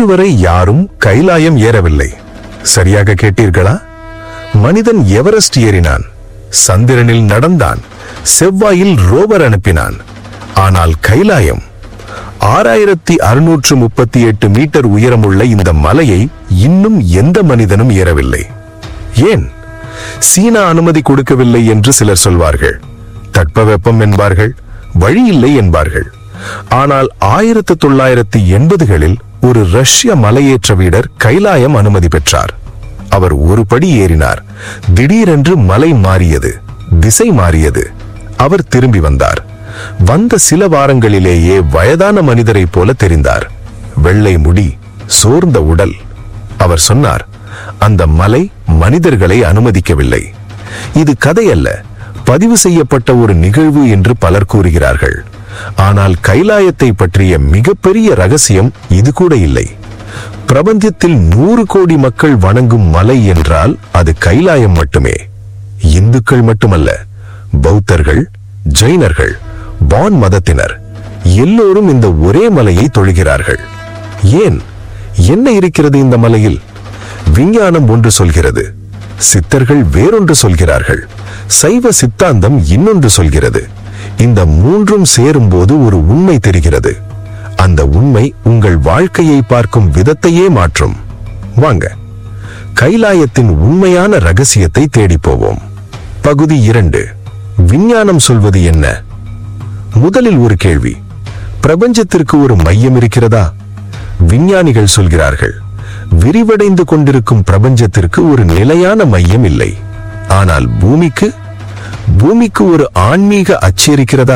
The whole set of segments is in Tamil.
இன்று வரை யாரும் கைலாயம் ஏறவில்லை சரியாக கேட்டீர்களா மனிதன் எவரெஸ்ட் ஏறினான் சந்திரனில் நடந்தான் செவ்வாயில் ரோவர் அனுப்பினான் ஆனால் கைலாயம் ஆறாயிரத்தி அறுநூற்று முப்பத்தி எட்டு மீட்டர் உயரமுள்ள இந்த மலையை இன்னும் எந்த மனிதனும் ஏறவில்லை ஏன் சீனா அனுமதி கொடுக்கவில்லை என்று சிலர் சொல்வார்கள் தட்பவெப்பம் என்பார்கள் வழியில்லை என்பார்கள் ஆனால் ஆயிரத்து தொள்ளாயிரத்தி எண்பதுகளில் ஒரு ரஷ்ய மலையேற்ற வீரர் கைலாயம் அனுமதி பெற்றார் அவர் ஒரு படி ஏறினார் திடீரென்று மலை மாறியது திசை மாறியது அவர் திரும்பி வந்தார் வந்த சில வாரங்களிலேயே வயதான மனிதரைப் போல தெரிந்தார் வெள்ளை முடி சோர்ந்த உடல் அவர் சொன்னார் அந்த மலை மனிதர்களை அனுமதிக்கவில்லை இது கதையல்ல பதிவு செய்யப்பட்ட ஒரு நிகழ்வு என்று பலர் கூறுகிறார்கள் ஆனால் கைலாயத்தை பற்றிய மிகப்பெரிய ரகசியம் இது கூட இல்லை பிரபஞ்சத்தில் நூறு கோடி மக்கள் வணங்கும் மலை என்றால் அது கைலாயம் மட்டுமே இந்துக்கள் மட்டுமல்ல பௌத்தர்கள் ஜெயினர்கள் பான் மதத்தினர் எல்லோரும் இந்த ஒரே மலையை தொழுகிறார்கள் ஏன் என்ன இருக்கிறது இந்த மலையில் விஞ்ஞானம் ஒன்று சொல்கிறது சித்தர்கள் வேறொன்று சொல்கிறார்கள் சைவ சித்தாந்தம் இன்னொன்று சொல்கிறது இந்த மூன்றும் சேரும்போது ஒரு உண்மை தெரிகிறது அந்த உண்மை உங்கள் வாழ்க்கையை பார்க்கும் விதத்தையே மாற்றும் வாங்க கைலாயத்தின் உண்மையான ரகசியத்தை தேடிப் போவோம் பகுதி இரண்டு விஞ்ஞானம் சொல்வது என்ன முதலில் ஒரு கேள்வி பிரபஞ்சத்திற்கு ஒரு மையம் இருக்கிறதா விஞ்ஞானிகள் சொல்கிறார்கள் விரிவடைந்து கொண்டிருக்கும் பிரபஞ்சத்திற்கு ஒரு நிலையான மையம் இல்லை ஆனால் பூமிக்கு பூமிக்கு ஒரு ஆன்மீக அச்சு இருக்கிறதா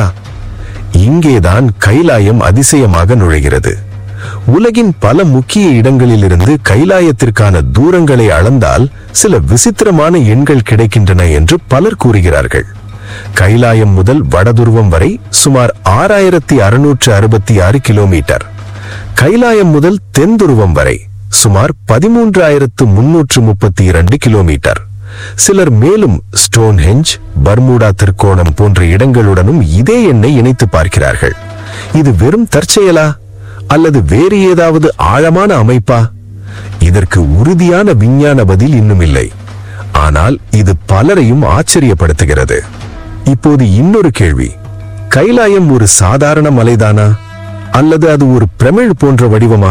இங்கேதான் கைலாயம் அதிசயமாக நுழைகிறது உலகின் பல முக்கிய இடங்களிலிருந்து கைலாயத்திற்கான தூரங்களை அளந்தால் சில விசித்திரமான எண்கள் கிடைக்கின்றன என்று பலர் கூறுகிறார்கள் கைலாயம் முதல் வடதுருவம் வரை சுமார் ஆறாயிரத்தி அறுநூற்று அறுபத்தி ஆறு கிலோமீட்டர் கைலாயம் முதல் தென் துருவம் வரை சுமார் பதிமூன்றாயிரத்து முன்னூற்று முப்பத்தி இரண்டு கிலோமீட்டர் சிலர் மேலும் ஸ்டோன்ஹெஞ்ச் பர்முடா திருக்கோணம் போன்ற இடங்களுடனும் இதே எண்ணை இணைத்து பார்க்கிறார்கள் இது வெறும் தற்செயலா அல்லது வேறு ஏதாவது ஆழமான அமைப்பா இதற்கு உறுதியான விஞ்ஞான பதில் இன்னும் இல்லை ஆனால் இது பலரையும் ஆச்சரியப்படுத்துகிறது இப்போது இன்னொரு கேள்வி கைலாயம் ஒரு சாதாரண மலைதானா அல்லது அது ஒரு பிரமிழ் போன்ற வடிவமா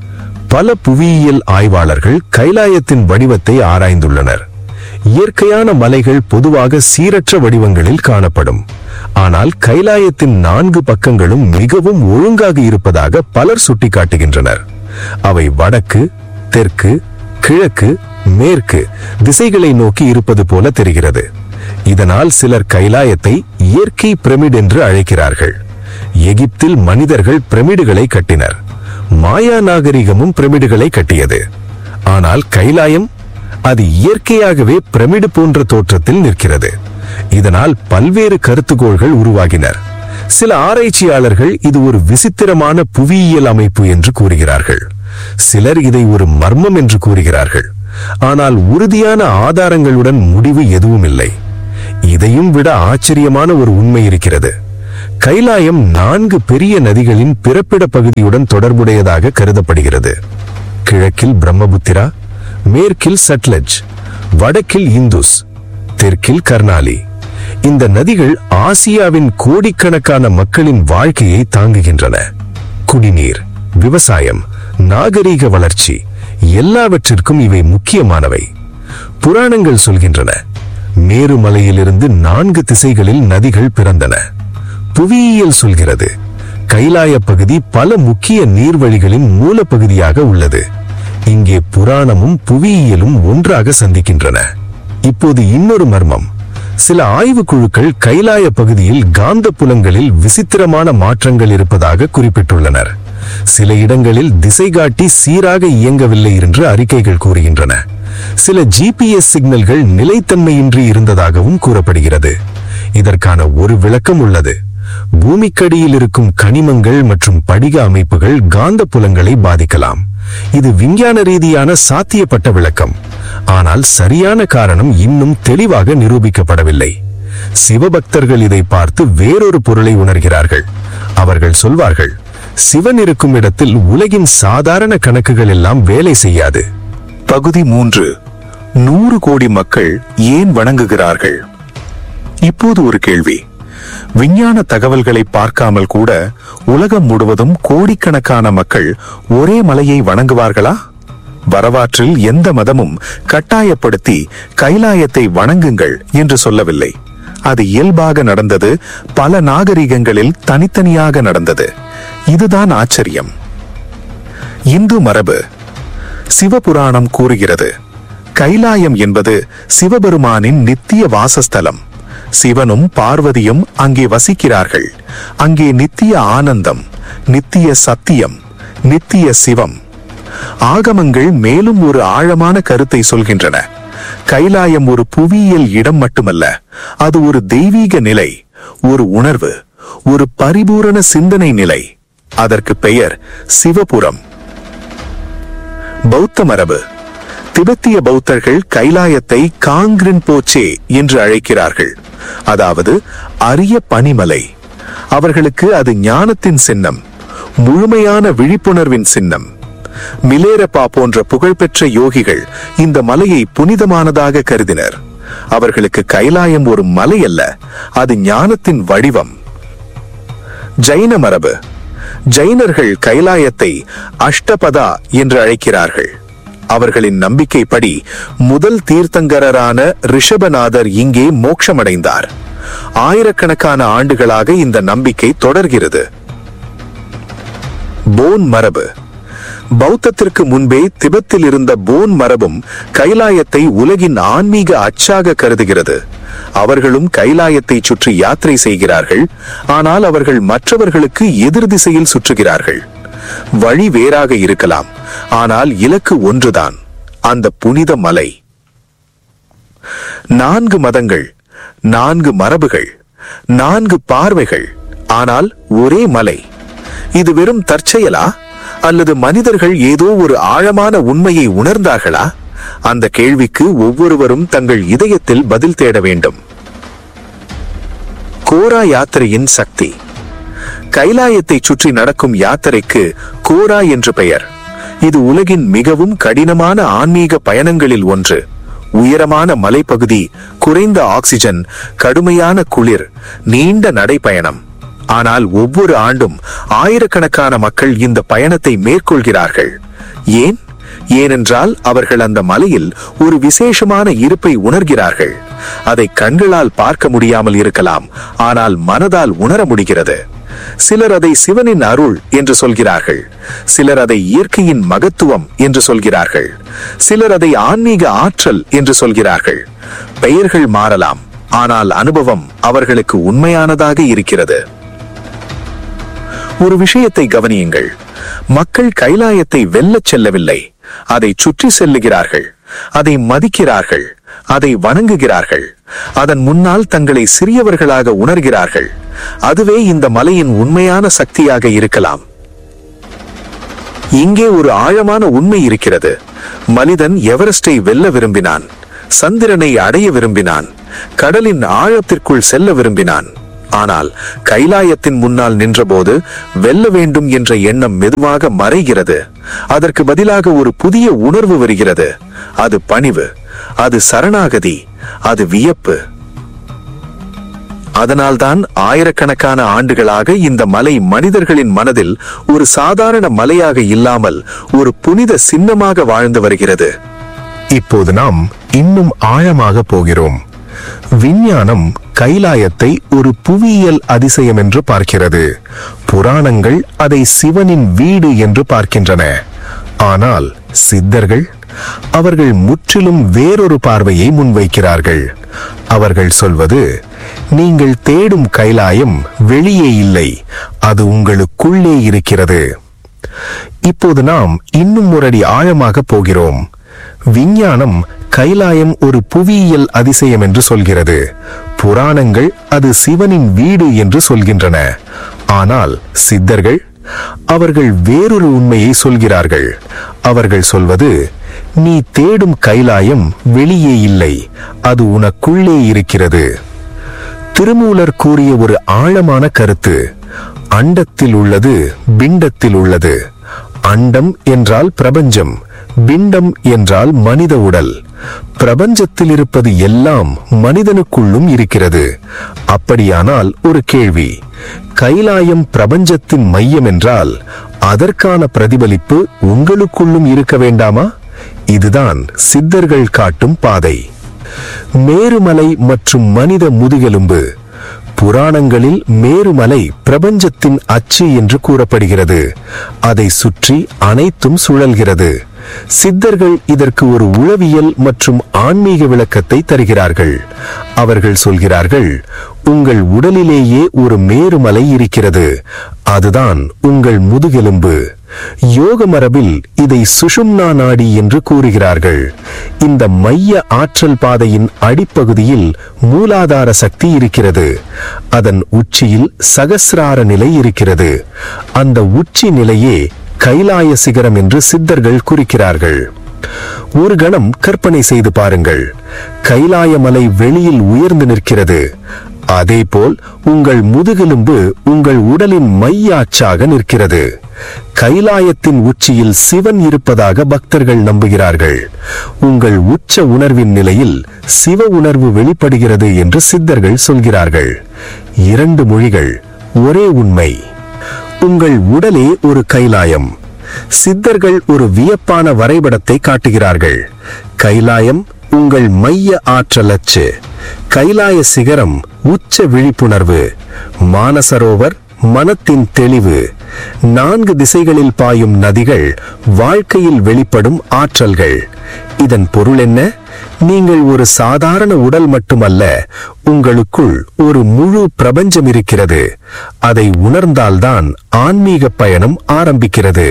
பல புவியியல் ஆய்வாளர்கள் கைலாயத்தின் வடிவத்தை ஆராய்ந்துள்ளனர் இயற்கையான மலைகள் பொதுவாக சீரற்ற வடிவங்களில் காணப்படும் ஆனால் கைலாயத்தின் நான்கு பக்கங்களும் மிகவும் ஒழுங்காக இருப்பதாக பலர் சுட்டிக்காட்டுகின்றனர் அவை வடக்கு தெற்கு கிழக்கு மேற்கு திசைகளை நோக்கி இருப்பது போல தெரிகிறது இதனால் சிலர் கைலாயத்தை இயற்கை பிரமிட் என்று அழைக்கிறார்கள் எகிப்தில் மனிதர்கள் பிரமிடுகளை கட்டினர் மாயா நாகரிகமும் பிரமிடுகளை கட்டியது ஆனால் கைலாயம் அது இயற்கையாகவே பிரமிடு போன்ற தோற்றத்தில் நிற்கிறது இதனால் பல்வேறு கருத்துக்கோள்கள் உருவாகினர் சில ஆராய்ச்சியாளர்கள் இது ஒரு விசித்திரமான புவியியல் அமைப்பு என்று கூறுகிறார்கள் சிலர் இதை ஒரு மர்மம் என்று கூறுகிறார்கள் ஆனால் உறுதியான ஆதாரங்களுடன் முடிவு எதுவும் இல்லை இதையும் விட ஆச்சரியமான ஒரு உண்மை இருக்கிறது கைலாயம் நான்கு பெரிய நதிகளின் பிறப்பிட பகுதியுடன் தொடர்புடையதாக கருதப்படுகிறது கிழக்கில் பிரம்மபுத்திரா மேற்கில் சட்லஜ் வடக்கில் இந்துஸ் தெற்கில் கர்னாலி இந்த நதிகள் ஆசியாவின் கோடிக்கணக்கான மக்களின் வாழ்க்கையை தாங்குகின்றன குடிநீர் விவசாயம் நாகரீக வளர்ச்சி எல்லாவற்றிற்கும் இவை முக்கியமானவை புராணங்கள் சொல்கின்றன மேருமலையிலிருந்து நான்கு திசைகளில் நதிகள் பிறந்தன புவியியல் சொல்கிறது கைலாய பகுதி பல முக்கிய நீர்வழிகளின் மூலப்பகுதியாக உள்ளது இங்கே புராணமும் புவியியலும் ஒன்றாக சந்திக்கின்றன இப்போது இன்னொரு மர்மம் சில ஆய்வுக்குழுக்கள் கைலாய பகுதியில் காந்த புலங்களில் விசித்திரமான மாற்றங்கள் இருப்பதாக குறிப்பிட்டுள்ளனர் சில இடங்களில் திசைகாட்டி சீராக இயங்கவில்லை என்று அறிக்கைகள் கூறுகின்றன சில ஜிபிஎஸ் சிக்னல்கள் நிலைத்தன்மையின்றி இருந்ததாகவும் கூறப்படுகிறது இதற்கான ஒரு விளக்கம் உள்ளது பூமிக்கடியில் இருக்கும் கனிமங்கள் மற்றும் படிக அமைப்புகள் காந்த புலங்களை பாதிக்கலாம் இது விஞ்ஞான ரீதியான சாத்தியப்பட்ட விளக்கம் ஆனால் சரியான காரணம் இன்னும் தெளிவாக நிரூபிக்கப்படவில்லை சிவபக்தர்கள் இதை பார்த்து வேறொரு பொருளை உணர்கிறார்கள் அவர்கள் சொல்வார்கள் சிவன் இருக்கும் இடத்தில் உலகின் சாதாரண கணக்குகள் எல்லாம் வேலை செய்யாது பகுதி மூன்று நூறு கோடி மக்கள் ஏன் வணங்குகிறார்கள் இப்போது ஒரு கேள்வி விஞ்ஞான தகவல்களை பார்க்காமல் கூட உலகம் முழுவதும் கோடிக்கணக்கான மக்கள் ஒரே மலையை வணங்குவார்களா வரலாற்றில் எந்த மதமும் கட்டாயப்படுத்தி கைலாயத்தை வணங்குங்கள் என்று சொல்லவில்லை அது இயல்பாக நடந்தது பல நாகரிகங்களில் தனித்தனியாக நடந்தது இதுதான் ஆச்சரியம் இந்து மரபு சிவபுராணம் கூறுகிறது கைலாயம் என்பது சிவபெருமானின் நித்திய வாசஸ்தலம் சிவனும் பார்வதியும் அங்கே வசிக்கிறார்கள் அங்கே நித்திய ஆனந்தம் நித்திய சத்தியம் நித்திய சிவம் ஆகமங்கள் மேலும் ஒரு ஆழமான கருத்தை சொல்கின்றன கைலாயம் ஒரு புவியியல் இடம் மட்டுமல்ல அது ஒரு தெய்வீக நிலை ஒரு உணர்வு ஒரு பரிபூரண சிந்தனை நிலை அதற்கு பெயர் சிவபுரம் பௌத்த மரபு திபெத்திய பௌத்தர்கள் கைலாயத்தை காங்கிரின் போச்சே என்று அழைக்கிறார்கள் அதாவது அரிய பனிமலை அவர்களுக்கு அது ஞானத்தின் சின்னம் முழுமையான விழிப்புணர்வின் சின்னம் மிலேரப்பா போன்ற புகழ்பெற்ற யோகிகள் இந்த மலையை புனிதமானதாக கருதினர் அவர்களுக்கு கைலாயம் ஒரு மலை அல்ல அது ஞானத்தின் வடிவம் ஜைன மரபு ஜைனர்கள் கைலாயத்தை அஷ்டபதா என்று அழைக்கிறார்கள் அவர்களின் நம்பிக்கைப்படி முதல் தீர்த்தங்கரரான ரிஷபநாதர் இங்கே மோட்சமடைந்தார் ஆயிரக்கணக்கான ஆண்டுகளாக இந்த நம்பிக்கை தொடர்கிறது போன் மரபு பௌத்தத்திற்கு முன்பே திபெத்தில் இருந்த போன் மரபும் கைலாயத்தை உலகின் ஆன்மீக அச்சாக கருதுகிறது அவர்களும் கைலாயத்தை சுற்றி யாத்திரை செய்கிறார்கள் ஆனால் அவர்கள் மற்றவர்களுக்கு எதிர் திசையில் சுற்றுகிறார்கள் வழி வேறாக இருக்கலாம் ஆனால் இலக்கு ஒன்றுதான் அந்த புனித மலை நான்கு மதங்கள் நான்கு மரபுகள் நான்கு பார்வைகள் ஆனால் ஒரே மலை இது வெறும் தற்செயலா அல்லது மனிதர்கள் ஏதோ ஒரு ஆழமான உண்மையை உணர்ந்தார்களா அந்த கேள்விக்கு ஒவ்வொருவரும் தங்கள் இதயத்தில் பதில் தேட வேண்டும் கோரா யாத்திரையின் சக்தி கைலாயத்தை சுற்றி நடக்கும் யாத்திரைக்கு கோரா என்று பெயர் இது உலகின் மிகவும் கடினமான ஆன்மீக பயணங்களில் ஒன்று உயரமான மலைப்பகுதி குறைந்த ஆக்சிஜன் கடுமையான குளிர் நீண்ட நடைப்பயணம் ஆனால் ஒவ்வொரு ஆண்டும் ஆயிரக்கணக்கான மக்கள் இந்த பயணத்தை மேற்கொள்கிறார்கள் ஏன் ஏனென்றால் அவர்கள் அந்த மலையில் ஒரு விசேஷமான இருப்பை உணர்கிறார்கள் அதை கண்களால் பார்க்க முடியாமல் இருக்கலாம் ஆனால் மனதால் உணர முடிகிறது சிலர் அதை சிவனின் அருள் என்று சொல்கிறார்கள் சிலர் அதை இயற்கையின் மகத்துவம் என்று சொல்கிறார்கள் சிலர் அதை ஆன்மீக ஆற்றல் என்று சொல்கிறார்கள் பெயர்கள் மாறலாம் ஆனால் அனுபவம் அவர்களுக்கு உண்மையானதாக இருக்கிறது ஒரு விஷயத்தை கவனியுங்கள் மக்கள் கைலாயத்தை வெல்லச் செல்லவில்லை அதை சுற்றி செல்லுகிறார்கள் அதை மதிக்கிறார்கள் அதை வணங்குகிறார்கள் அதன் முன்னால் தங்களை சிறியவர்களாக உணர்கிறார்கள் அதுவே இந்த மலையின் உண்மையான சக்தியாக இருக்கலாம் இங்கே ஒரு ஆழமான உண்மை இருக்கிறது மனிதன் எவரெஸ்டை வெல்ல விரும்பினான் சந்திரனை அடைய விரும்பினான் கடலின் ஆழத்திற்குள் செல்ல விரும்பினான் ஆனால் கைலாயத்தின் முன்னால் நின்றபோது வெல்ல வேண்டும் என்ற எண்ணம் மெதுவாக மறைகிறது அதற்கு பதிலாக ஒரு புதிய உணர்வு வருகிறது அது பணிவு அது சரணாகதி அது வியப்பு அதனால்தான் ஆயிரக்கணக்கான ஆண்டுகளாக இந்த மலை மனிதர்களின் மனதில் ஒரு சாதாரண மலையாக இல்லாமல் ஒரு புனித சின்னமாக வாழ்ந்து வருகிறது இப்போது நாம் இன்னும் ஆழமாக போகிறோம் விஞ்ஞானம் கைலாயத்தை ஒரு புவியியல் அதிசயம் என்று பார்க்கிறது புராணங்கள் அதை சிவனின் வீடு என்று பார்க்கின்றன ஆனால் சித்தர்கள் அவர்கள் முற்றிலும் வேறொரு பார்வையை முன்வைக்கிறார்கள் அவர்கள் சொல்வது நீங்கள் தேடும் கைலாயம் வெளியே இல்லை அது உங்களுக்குள்ளே இருக்கிறது இப்போது நாம் இன்னும் ஒரு அடி ஆழமாக போகிறோம் விஞ்ஞானம் கைலாயம் ஒரு புவியியல் அதிசயம் என்று சொல்கிறது புராணங்கள் அது சிவனின் வீடு என்று சொல்கின்றன ஆனால் சித்தர்கள் அவர்கள் வேறொரு உண்மையை சொல்கிறார்கள் அவர்கள் சொல்வது நீ தேடும் கைலாயம் வெளியே இல்லை அது உனக்குள்ளே இருக்கிறது திருமூலர் கூறிய ஒரு ஆழமான கருத்து அண்டத்தில் உள்ளது பிண்டத்தில் உள்ளது அண்டம் என்றால் பிரபஞ்சம் பிண்டம் என்றால் மனித உடல் பிரபஞ்சத்தில் இருப்பது எல்லாம் மனிதனுக்குள்ளும் இருக்கிறது அப்படியானால் ஒரு கேள்வி கைலாயம் பிரபஞ்சத்தின் மையம் என்றால் அதற்கான பிரதிபலிப்பு உங்களுக்குள்ளும் இருக்க வேண்டாமா இதுதான் சித்தர்கள் காட்டும் பாதை மேருமலை மற்றும் மனித முதுகெலும்பு புராணங்களில் மேருமலை பிரபஞ்சத்தின் அச்சு என்று கூறப்படுகிறது அதை சுற்றி அனைத்தும் சுழல்கிறது சித்தர்கள் இதற்கு ஒரு உளவியல் மற்றும் ஆன்மீக விளக்கத்தை தருகிறார்கள் அவர்கள் சொல்கிறார்கள் உங்கள் உடலிலேயே ஒரு மேருமலை இருக்கிறது அதுதான் உங்கள் முதுகெலும்பு யோக மரபில் இதை சுஷும்னா நாடி என்று கூறுகிறார்கள் இந்த மைய ஆற்றல் பாதையின் அடிப்பகுதியில் மூலாதார சக்தி இருக்கிறது அதன் உச்சியில் சகசிரார நிலை இருக்கிறது அந்த உச்சி நிலையே கைலாய சிகரம் என்று சித்தர்கள் குறிக்கிறார்கள் ஒரு கணம் கற்பனை செய்து பாருங்கள் கைலாய மலை வெளியில் உயர்ந்து நிற்கிறது அதேபோல் உங்கள் முதுகெலும்பு உங்கள் உடலின் மையாச்சாக நிற்கிறது கைலாயத்தின் உச்சியில் சிவன் இருப்பதாக பக்தர்கள் நம்புகிறார்கள் உங்கள் உச்ச உணர்வின் நிலையில் சிவ உணர்வு வெளிப்படுகிறது என்று சித்தர்கள் சொல்கிறார்கள் இரண்டு மொழிகள் ஒரே உண்மை உங்கள் உடலே ஒரு கைலாயம் சித்தர்கள் ஒரு வியப்பான வரைபடத்தை காட்டுகிறார்கள் கைலாயம் உங்கள் மைய ஆற்றல் அச்சு கைலாய சிகரம் உச்ச விழிப்புணர்வு மானசரோவர் மனத்தின் தெளிவு நான்கு திசைகளில் பாயும் நதிகள் வாழ்க்கையில் வெளிப்படும் ஆற்றல்கள் இதன் பொருள் என்ன நீங்கள் ஒரு சாதாரண உடல் மட்டுமல்ல உங்களுக்குள் ஒரு முழு பிரபஞ்சம் இருக்கிறது அதை உணர்ந்தால்தான் ஆன்மீக பயணம் ஆரம்பிக்கிறது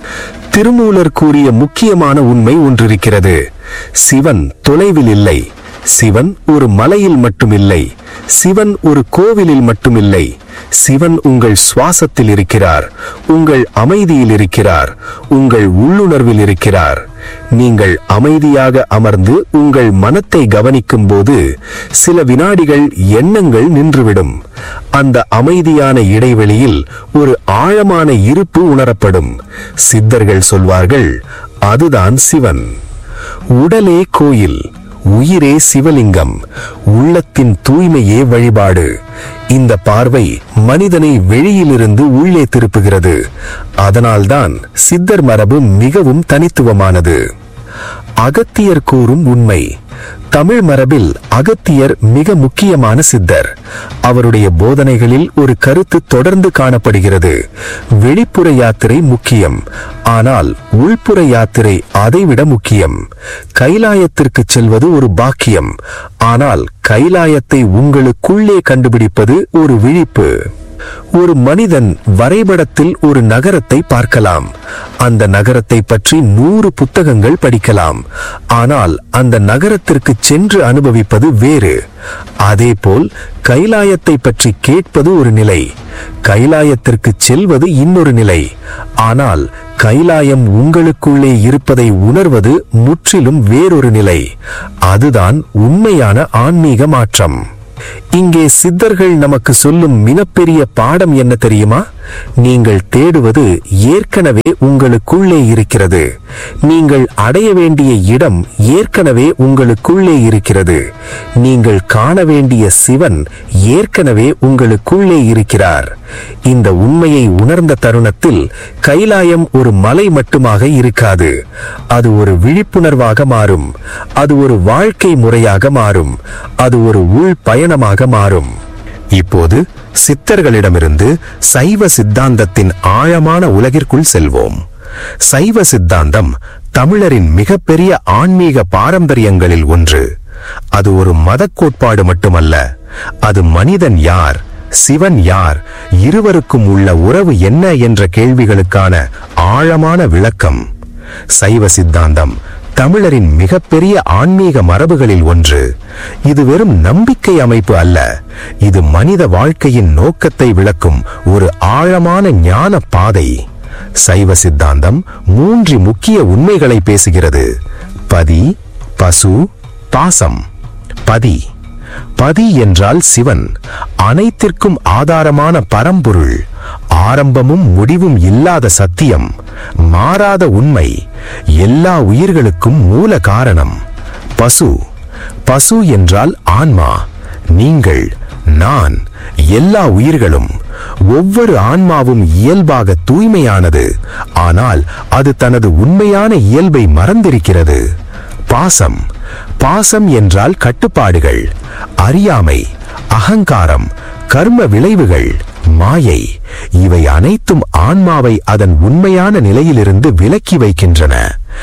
திருமூலர் கூறிய முக்கியமான உண்மை ஒன்றிருக்கிறது சிவன் தொலைவில் இல்லை சிவன் ஒரு மலையில் மட்டுமில்லை சிவன் ஒரு கோவிலில் மட்டுமில்லை சிவன் உங்கள் சுவாசத்தில் இருக்கிறார் உங்கள் அமைதியில் இருக்கிறார் உங்கள் உள்ளுணர்வில் இருக்கிறார் நீங்கள் அமைதியாக அமர்ந்து உங்கள் மனத்தை கவனிக்கும் போது சில வினாடிகள் எண்ணங்கள் நின்றுவிடும் அந்த அமைதியான இடைவெளியில் ஒரு ஆழமான இருப்பு உணரப்படும் சித்தர்கள் சொல்வார்கள் அதுதான் சிவன் உடலே கோயில் உயிரே சிவலிங்கம் உள்ளத்தின் தூய்மையே வழிபாடு இந்த பார்வை மனிதனை வெளியிலிருந்து உள்ளே திருப்புகிறது அதனால்தான் சித்தர் மரபு மிகவும் தனித்துவமானது அகத்தியர் கூறும் உண்மை தமிழ் மரபில் அகத்தியர் மிக முக்கியமான சித்தர் அவருடைய போதனைகளில் ஒரு கருத்து தொடர்ந்து காணப்படுகிறது வெளிப்புற யாத்திரை முக்கியம் ஆனால் உள்புற யாத்திரை அதைவிட முக்கியம் கைலாயத்திற்கு செல்வது ஒரு பாக்கியம் ஆனால் கைலாயத்தை உங்களுக்குள்ளே கண்டுபிடிப்பது ஒரு விழிப்பு ஒரு மனிதன் வரைபடத்தில் ஒரு நகரத்தை பார்க்கலாம் அந்த நகரத்தை பற்றி நூறு புத்தகங்கள் படிக்கலாம் ஆனால் அந்த நகரத்திற்கு சென்று அனுபவிப்பது வேறு அதேபோல் கைலாயத்தை பற்றி கேட்பது ஒரு நிலை கைலாயத்திற்கு செல்வது இன்னொரு நிலை ஆனால் கைலாயம் உங்களுக்குள்ளே இருப்பதை உணர்வது முற்றிலும் வேறொரு நிலை அதுதான் உண்மையான ஆன்மீக மாற்றம் இங்கே சித்தர்கள் நமக்கு சொல்லும் மிகப்பெரிய பாடம் என்ன தெரியுமா நீங்கள் தேடுவது ஏற்கனவே உங்களுக்குள்ளே இருக்கிறது நீங்கள் அடைய வேண்டிய இடம் ஏற்கனவே உங்களுக்குள்ளே இருக்கிறது நீங்கள் காண வேண்டிய சிவன் ஏற்கனவே உங்களுக்குள்ளே இருக்கிறார் இந்த உண்மையை உணர்ந்த தருணத்தில் கைலாயம் ஒரு மலை மட்டுமாக இருக்காது அது ஒரு விழிப்புணர்வாக மாறும் அது ஒரு வாழ்க்கை முறையாக மாறும் அது ஒரு உள் பயணமாக மாறும் இப்போது சித்தர்களிடமிருந்து சைவ சித்தாந்தத்தின் ஆழமான உலகிற்குள் செல்வோம் சைவ சித்தாந்தம் தமிழரின் மிகப்பெரிய ஆன்மீக பாரம்பரியங்களில் ஒன்று அது ஒரு மதக் கோட்பாடு மட்டுமல்ல அது மனிதன் யார் சிவன் யார் இருவருக்கும் உள்ள உறவு என்ன என்ற கேள்விகளுக்கான ஆழமான விளக்கம் சைவ சித்தாந்தம் தமிழரின் மிகப்பெரிய ஆன்மீக மரபுகளில் ஒன்று இது வெறும் நம்பிக்கை அமைப்பு அல்ல இது மனித வாழ்க்கையின் நோக்கத்தை விளக்கும் ஒரு ஆழமான ஞான பாதை சைவ சித்தாந்தம் மூன்று முக்கிய உண்மைகளை பேசுகிறது பதி பசு பாசம் பதி பதி என்றால் சிவன் அனைத்திற்கும் ஆதாரமான பரம்பொருள் ஆரம்பமும் முடிவும் இல்லாத சத்தியம் மாறாத உண்மை எல்லா உயிர்களுக்கும் மூல காரணம் பசு பசு என்றால் ஆன்மா நீங்கள் நான் எல்லா உயிர்களும் ஒவ்வொரு ஆன்மாவும் இயல்பாக தூய்மையானது ஆனால் அது தனது உண்மையான இயல்பை மறந்திருக்கிறது பாசம் பாசம் என்றால் கட்டுப்பாடுகள் அறியாமை அகங்காரம் கர்ம விளைவுகள் மாயை இவை அனைத்தும் ஆன்மாவை அதன் உண்மையான நிலையிலிருந்து விலக்கி வைக்கின்றன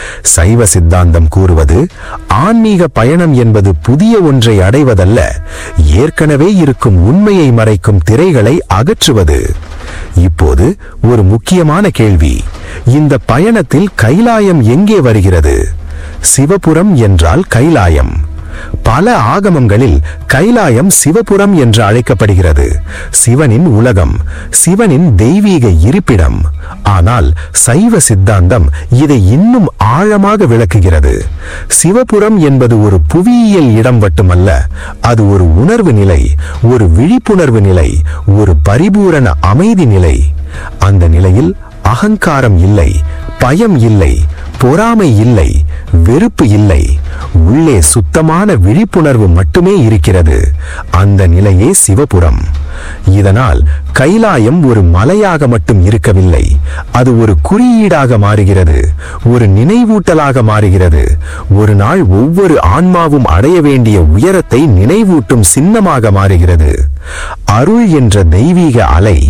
சைவ சித்தாந்தம் கூறுவது ஆன்மீக பயணம் என்பது புதிய ஒன்றை அடைவதல்ல ஏற்கனவே இருக்கும் உண்மையை மறைக்கும் திரைகளை அகற்றுவது இப்போது ஒரு முக்கியமான கேள்வி இந்த பயணத்தில் கைலாயம் எங்கே வருகிறது சிவபுரம் என்றால் கைலாயம் பல ஆகமங்களில் கைலாயம் சிவபுரம் என்று அழைக்கப்படுகிறது சிவனின் உலகம் சிவனின் தெய்வீக இருப்பிடம் ஆனால் சைவ சித்தாந்தம் இதை இன்னும் ஆழமாக விளக்குகிறது சிவபுரம் என்பது ஒரு புவியியல் இடம் மட்டுமல்ல அது ஒரு உணர்வு நிலை ஒரு விழிப்புணர்வு நிலை ஒரு பரிபூரண அமைதி நிலை அந்த நிலையில் அகங்காரம் இல்லை பயம் இல்லை பொறாமை இல்லை வெறுப்பு இல்லை உள்ளே சுத்தமான விழிப்புணர்வு மட்டுமே இருக்கிறது அந்த நிலையே சிவபுரம் இதனால் கைலாயம் ஒரு மலையாக மட்டும் இருக்கவில்லை அது ஒரு குறியீடாக மாறுகிறது ஒரு நினைவூட்டலாக மாறுகிறது ஒரு நாள் ஒவ்வொரு ஆன்மாவும் அடைய வேண்டிய உயரத்தை நினைவூட்டும் சின்னமாக மாறுகிறது அருள் என்ற தெய்வீக அலை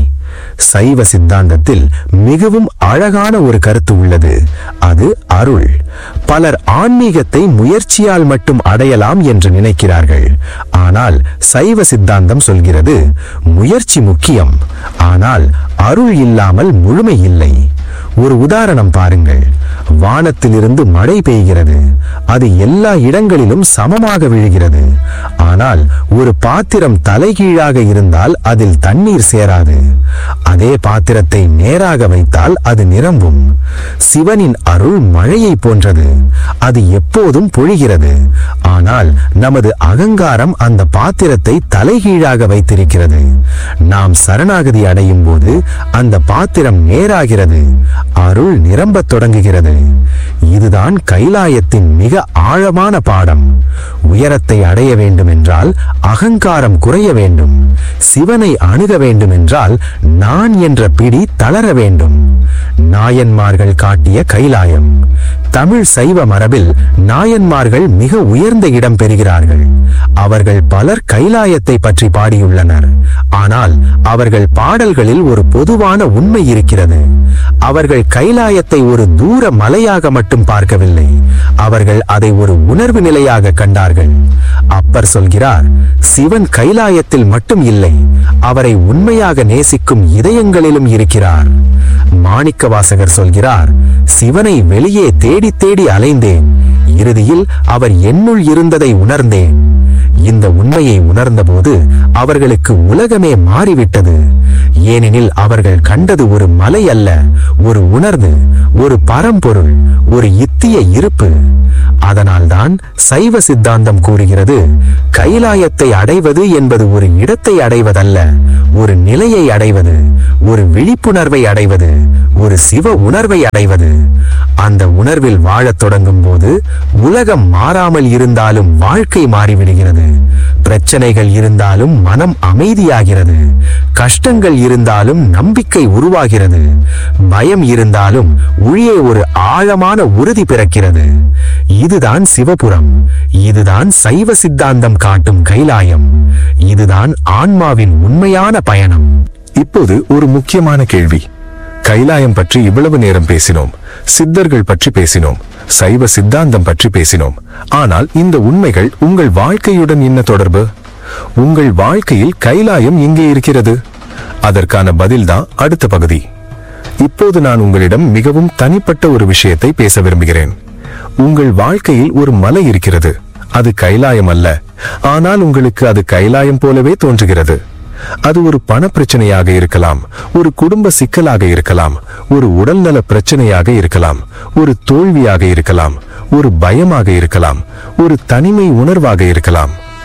சைவ சித்தாந்தத்தில் மிகவும் அழகான ஒரு கருத்து உள்ளது அது அருள் பலர் ஆன்மீகத்தை முயற்சியால் மட்டும் அடையலாம் என்று நினைக்கிறார்கள் ஆனால் சைவ சித்தாந்தம் சொல்கிறது முயற்சி முக்கியம் ஆனால் அருள் இல்லாமல் முழுமை இல்லை ஒரு உதாரணம் பாருங்கள் வானத்திலிருந்து மழை பெய்கிறது அது எல்லா இடங்களிலும் சமமாக விழுகிறது ஆனால் ஒரு பாத்திரம் தலைகீழாக இருந்தால் அதில் தண்ணீர் சேராது அதே பாத்திரத்தை நேராக வைத்தால் அது நிரம்பும் சிவனின் அருள் மழையை போன்றது அது எப்போதும் பொழிகிறது ஆனால் நமது அகங்காரம் அந்த பாத்திரத்தை தலைகீழாக வைத்திருக்கிறது நாம் சரணாகதி அடையும் போது அந்த பாத்திரம் நேராகிறது அருள் நிரம்பத் தொடங்குகிறது இதுதான் கைலாயத்தின் மிக ஆழமான பாடம் உயரத்தை அடைய வேண்டும் என்றால் அகங்காரம் குறைய வேண்டும் சிவனை அணுக வேண்டும் என்றால் நான் என்ற பிடி தளர வேண்டும் நாயன்மார்கள் காட்டிய கைலாயம் தமிழ் சைவ மரபில் நாயன்மார்கள் மிக உயர்ந்த இடம் பெறுகிறார்கள் அவர்கள் பலர் கைலாயத்தை பற்றி பாடியுள்ளனர் ஆனால் அவர்கள் பாடல்களில் ஒரு பொதுவான உண்மை இருக்கிறது அவர்கள் கைலாயத்தை ஒரு தூர மலையாக மட்டும் பார்க்கவில்லை அவர்கள் அதை ஒரு உணர்வு நிலையாக கண்டார்கள் அப்பர் சொல்கிறார் சிவன் கைலாயத்தில் மட்டும் இல்லை அவரை உண்மையாக நேசிக்கும் இதயங்களிலும் இருக்கிறார் மாணிக்க வாசகர் சொல்கிறார் சிவனை வெளியே தேடி தேடி அலைந்தேன் இறுதியில் அவர் என்னுள் இருந்ததை உணர்ந்தேன் இந்த உண்மையை உணர்ந்தபோது அவர்களுக்கு உலகமே மாறிவிட்டது ஏனெனில் அவர்கள் கண்டது ஒரு மலை அல்ல ஒரு உணர்வு ஒரு பரம்பொருள் ஒரு இத்திய இருப்பு அதனால்தான் சைவ சித்தாந்தம் கூறுகிறது கைலாயத்தை அடைவது என்பது ஒரு இடத்தை அடைவதல்ல ஒரு நிலையை அடைவது ஒரு விழிப்புணர்வை அடைவது ஒரு சிவ உணர்வை அடைவது அந்த உணர்வில் வாழத் தொடங்கும் போது உலகம் மாறாமல் இருந்தாலும் வாழ்க்கை மாறிவிடுகிறது பிரச்சனைகள் இருந்தாலும் மனம் அமைதியாகிறது கஷ்டங்கள் இருந்தாலும் நம்பிக்கை உருவாகிறது பயம் இருந்தாலும் உள்ளே ஒரு ஆழமான உறுதி பிறக்கிறது இதுதான் சிவபுரம் இதுதான் சைவ சித்தாந்தம் காட்டும் கைலாயம் இதுதான் ஆன்மாவின் உண்மையான பயணம் இப்போது ஒரு முக்கியமான கேள்வி கைலாயம் பற்றி இவ்வளவு நேரம் பேசினோம் சித்தர்கள் பற்றி பேசினோம் சைவ சித்தாந்தம் பற்றி பேசினோம் ஆனால் இந்த உண்மைகள் உங்கள் வாழ்க்கையுடன் என்ன தொடர்பு உங்கள் வாழ்க்கையில் கைலாயம் எங்கே இருக்கிறது அதற்கான பதில்தான் அடுத்த பகுதி இப்போது நான் உங்களிடம் மிகவும் தனிப்பட்ட ஒரு விஷயத்தை பேச விரும்புகிறேன் உங்கள் வாழ்க்கையில் ஒரு மலை இருக்கிறது அது கைலாயம் அல்ல ஆனால் உங்களுக்கு அது கைலாயம் போலவே தோன்றுகிறது அது ஒரு பண பிரச்சனையாக இருக்கலாம் ஒரு குடும்ப சிக்கலாக இருக்கலாம் ஒரு உடல்நல பிரச்சனையாக இருக்கலாம் ஒரு தோல்வியாக இருக்கலாம் ஒரு பயமாக இருக்கலாம் ஒரு தனிமை உணர்வாக இருக்கலாம்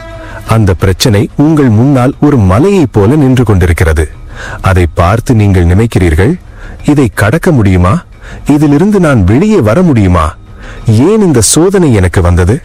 அந்த பிரச்சனை உங்கள் முன்னால் ஒரு மலையைப் போல நின்று கொண்டிருக்கிறது அதை பார்த்து நீங்கள் நினைக்கிறீர்கள் இதை கடக்க முடியுமா இதிலிருந்து நான் வெளியே வர முடியுமா ஏன் இந்த சோதனை எனக்கு வந்தது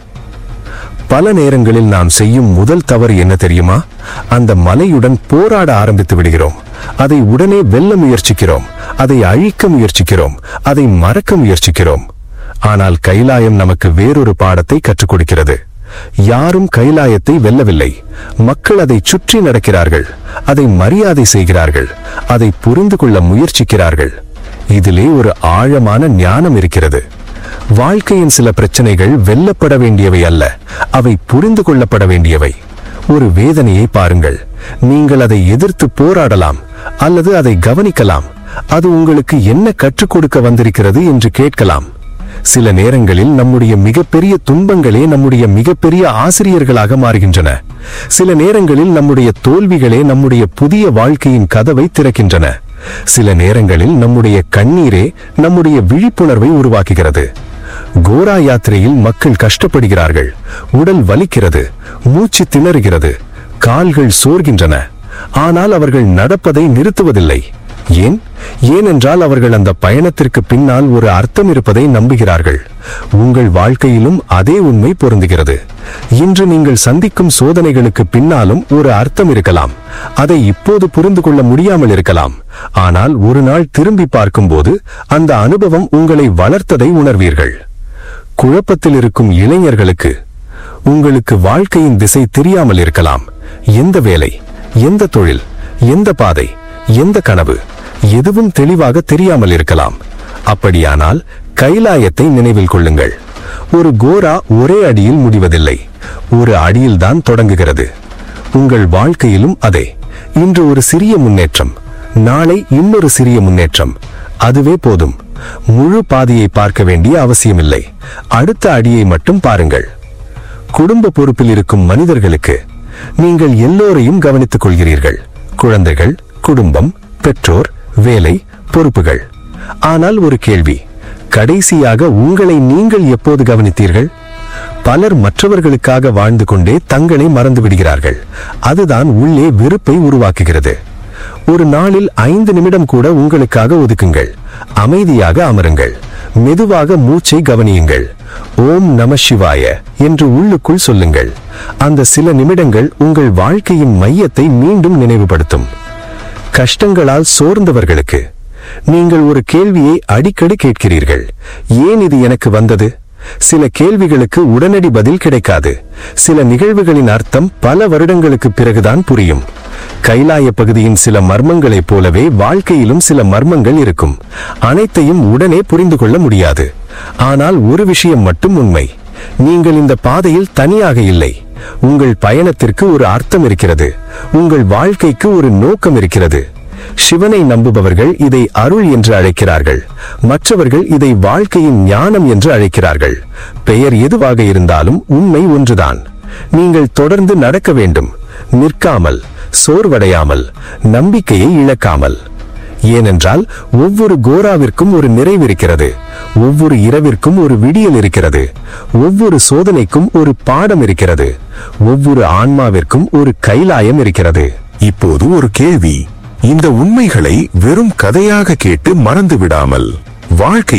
பல நேரங்களில் நாம் செய்யும் முதல் தவறு என்ன தெரியுமா அந்த மலையுடன் போராட ஆரம்பித்து விடுகிறோம் அதை உடனே வெல்ல முயற்சிக்கிறோம் அதை அழிக்க முயற்சிக்கிறோம் அதை மறக்க முயற்சிக்கிறோம் ஆனால் கைலாயம் நமக்கு வேறொரு பாடத்தை கற்றுக் கொடுக்கிறது யாரும் கைலாயத்தை வெல்லவில்லை மக்கள் அதை சுற்றி நடக்கிறார்கள் அதை மரியாதை செய்கிறார்கள் அதை புரிந்து கொள்ள முயற்சிக்கிறார்கள் இதிலே ஒரு ஆழமான ஞானம் இருக்கிறது வாழ்க்கையின் சில பிரச்சனைகள் வெல்லப்பட வேண்டியவை அல்ல அவை புரிந்து கொள்ளப்பட வேண்டியவை ஒரு வேதனையை பாருங்கள் நீங்கள் அதை எதிர்த்து போராடலாம் அல்லது அதை கவனிக்கலாம் அது உங்களுக்கு என்ன கற்றுக் கொடுக்க வந்திருக்கிறது என்று கேட்கலாம் சில நேரங்களில் நம்முடைய மிகப்பெரிய துன்பங்களே நம்முடைய மிகப்பெரிய ஆசிரியர்களாக மாறுகின்றன சில நேரங்களில் நம்முடைய தோல்விகளே நம்முடைய புதிய வாழ்க்கையின் கதவை திறக்கின்றன சில நேரங்களில் நம்முடைய கண்ணீரே நம்முடைய விழிப்புணர்வை உருவாக்குகிறது கோரா யாத்திரையில் மக்கள் கஷ்டப்படுகிறார்கள் உடல் வலிக்கிறது மூச்சு திணறுகிறது கால்கள் சோர்கின்றன ஆனால் அவர்கள் நடப்பதை நிறுத்துவதில்லை ஏன் ஏனென்றால் அவர்கள் அந்த பயணத்திற்கு பின்னால் ஒரு அர்த்தம் இருப்பதை நம்புகிறார்கள் உங்கள் வாழ்க்கையிலும் அதே உண்மை பொருந்துகிறது இன்று நீங்கள் சந்திக்கும் சோதனைகளுக்கு பின்னாலும் ஒரு அர்த்தம் இருக்கலாம் அதை இப்போது புரிந்து கொள்ள முடியாமல் இருக்கலாம் ஆனால் ஒரு நாள் திரும்பி பார்க்கும்போது அந்த அனுபவம் உங்களை வளர்த்ததை உணர்வீர்கள் குழப்பத்தில் இருக்கும் இளைஞர்களுக்கு உங்களுக்கு வாழ்க்கையின் திசை தெரியாமல் இருக்கலாம் எந்த வேலை எந்த தொழில் எந்த பாதை எந்த கனவு எதுவும் தெளிவாக தெரியாமல் இருக்கலாம் அப்படியானால் கைலாயத்தை நினைவில் கொள்ளுங்கள் ஒரு கோரா ஒரே அடியில் முடிவதில்லை ஒரு அடியில்தான் தொடங்குகிறது உங்கள் வாழ்க்கையிலும் அதே இன்று ஒரு சிறிய முன்னேற்றம் நாளை இன்னொரு சிறிய முன்னேற்றம் அதுவே போதும் முழு பாதையை பார்க்க வேண்டிய அவசியமில்லை அடுத்த அடியை மட்டும் பாருங்கள் குடும்ப பொறுப்பில் இருக்கும் மனிதர்களுக்கு நீங்கள் எல்லோரையும் கவனித்துக் கொள்கிறீர்கள் குழந்தைகள் குடும்பம் பெற்றோர் வேலை பொறுப்புகள் ஆனால் ஒரு கேள்வி கடைசியாக உங்களை நீங்கள் எப்போது கவனித்தீர்கள் பலர் மற்றவர்களுக்காக வாழ்ந்து கொண்டே தங்களை மறந்து விடுகிறார்கள் அதுதான் உள்ளே வெறுப்பை உருவாக்குகிறது ஒரு நாளில் ஐந்து நிமிடம் கூட உங்களுக்காக ஒதுக்குங்கள் அமைதியாக அமருங்கள் மெதுவாக மூச்சை கவனியுங்கள் ஓம் நம சிவாய என்று உள்ளுக்குள் சொல்லுங்கள் அந்த சில நிமிடங்கள் உங்கள் வாழ்க்கையின் மையத்தை மீண்டும் நினைவுபடுத்தும் கஷ்டங்களால் சோர்ந்தவர்களுக்கு நீங்கள் ஒரு கேள்வியை அடிக்கடி கேட்கிறீர்கள் ஏன் இது எனக்கு வந்தது சில கேள்விகளுக்கு உடனடி பதில் கிடைக்காது சில நிகழ்வுகளின் அர்த்தம் பல வருடங்களுக்கு பிறகுதான் புரியும் கைலாய பகுதியின் சில மர்மங்களைப் போலவே வாழ்க்கையிலும் சில மர்மங்கள் இருக்கும் அனைத்தையும் உடனே புரிந்து கொள்ள முடியாது ஆனால் ஒரு விஷயம் மட்டும் உண்மை நீங்கள் இந்த பாதையில் தனியாக இல்லை உங்கள் பயணத்திற்கு ஒரு அர்த்தம் இருக்கிறது உங்கள் வாழ்க்கைக்கு ஒரு நோக்கம் இருக்கிறது சிவனை நம்புபவர்கள் இதை அருள் என்று அழைக்கிறார்கள் மற்றவர்கள் இதை வாழ்க்கையின் ஞானம் என்று அழைக்கிறார்கள் பெயர் எதுவாக இருந்தாலும் உண்மை ஒன்றுதான் நீங்கள் தொடர்ந்து நடக்க வேண்டும் நிற்காமல் சோர்வடையாமல் நம்பிக்கையை இழக்காமல் ஏனென்றால் ஒவ்வொரு கோராவிற்கும் ஒரு நிறைவிருக்கிறது ஒவ்வொரு இரவிற்கும் ஒரு விடியல் இருக்கிறது ஒவ்வொரு சோதனைக்கும் ஒரு பாடம் இருக்கிறது ஒவ்வொரு ஆன்மாவிற்கும் ஒரு கைலாயம் இருக்கிறது இப்போது ஒரு கேள்வி இந்த உண்மைகளை வெறும் கதையாக கேட்டு மறந்து விடாமல் வாழ்க்கை